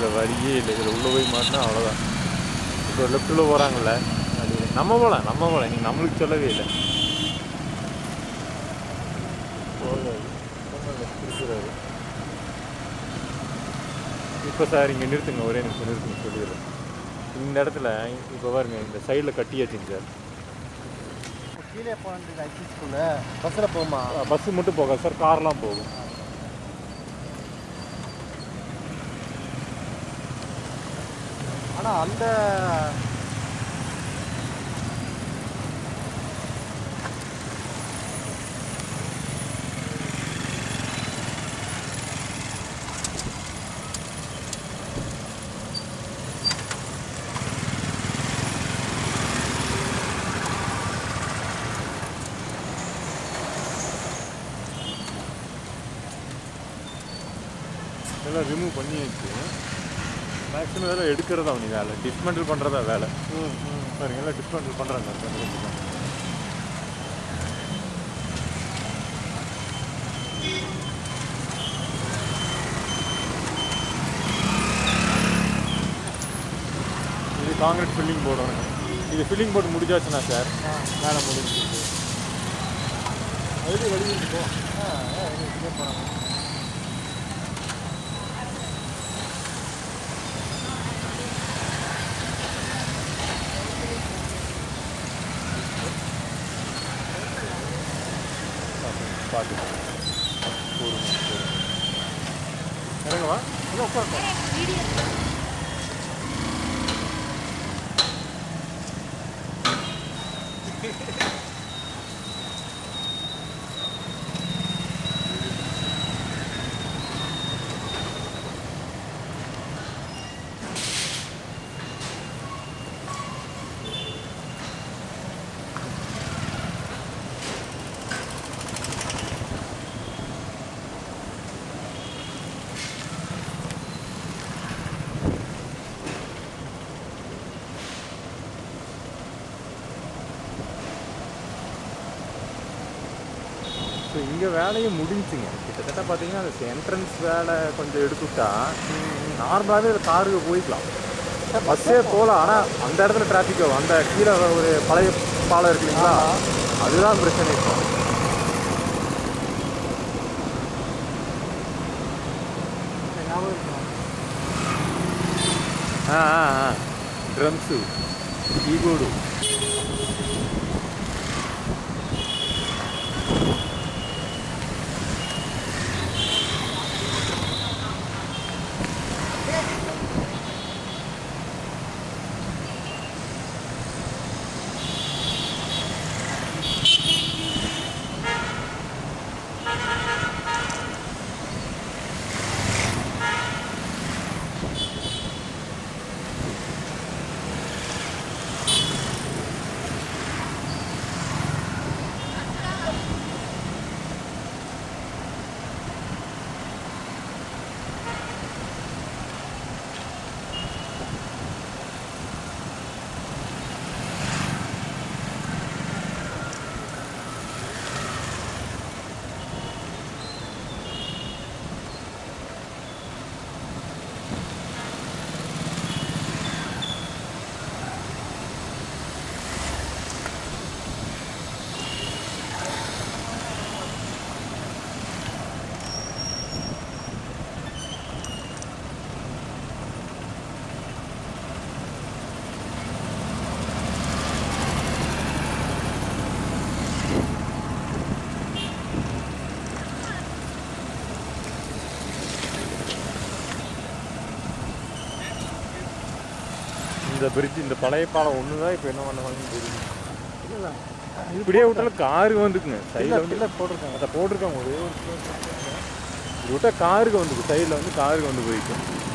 இதில் வழியே இல்லை இதில் உள்ளே போய் மாட்டினா அவ்வளோதான் இப்போ லெஃப்ட்டில் போகிறாங்கல்ல அது நம்ம போகலாம் நம்ம போகலாம் நீங்கள் நம்மளுக்கு சொல்லவே இல்லை போகாது இருக்கிறாரு இப்போ சார் இங்கே நிறுத்துங்க ஒரே நிமிஷம் நிறுத்துங்க சொல்லிடுறேன் இந்த இடத்துல இப்போ பாருங்க இந்த சைடில் கட்டியாச்சுங்க சார் கீழே போனது ஐடி ஸ்கூல்ல பஸ்ஸில் போமா பஸ்ஸு மட்டும் போகாது சார் கார்லாம் போகும் ஆனால் அந்த இதெல்லாம் ரிமூவ் பண்ணியாச்சு மேக்ஸிமம் இதெல்லாம் எடுக்கிறதா நீ வேலை டிஸ்மெண்டில் பண்ணுறதா வேலை பாருங்க எல்லாம் டிஸ்மெண்டில் பண்ணுறாங்க இது காங்கிரீட் ஃபில்லிங் போடணும் இது ஃபில்லிங் போட்டு முடிஞ்சாச்சுன்னா சார் வேலை முடிஞ்சிருக்கு அதுக்கு வெளியே போ ஆ வெளியே போகிறாங்க பார்த்து போடுங்க போடுங்க இறங்கவா இல்லை உட்காந்து ஸோ இங்கே வேலையும் முடிஞ்சுங்க கிட்டத்தட்ட பார்த்தீங்கன்னா அந்த என்ட்ரன்ஸ் வேலை கொஞ்சம் எடுத்துட்டா நார்மலாகவே இது காருக்கு போய்க்கலாம் பஸ்ஸே போகலாம் ஆனால் அந்த இடத்துல டிராஃபிக் ஆகும் அந்த கீழே ஒரு பழைய பாலம் இருக்கு இல்லைங்களா அதுதான் பிரச்சனை இப்போ ஞாபகம் இருக்கா? ఆ, ఆ, ఆ. డ్రమ్స్ కీబోర్డు இந்த பிரிட்ஜ் இந்த பழைய பாலம் ஒன்று தான் இப்போ என்ன பண்ணுவாங்கன்னு தெரியும் இல்லை இப்படியே விட்டாலும் காரு வந்துக்குங்க சைடில் இல்லை வந்து இல்லை போட்டிருக்காங்க அதை போட்டிருக்காங்க ஒரே ஒரு இது விட்டால் காருக்கு வந்துக்கும் சைடில் வந்து காருக்கு வந்து போய்க்கும்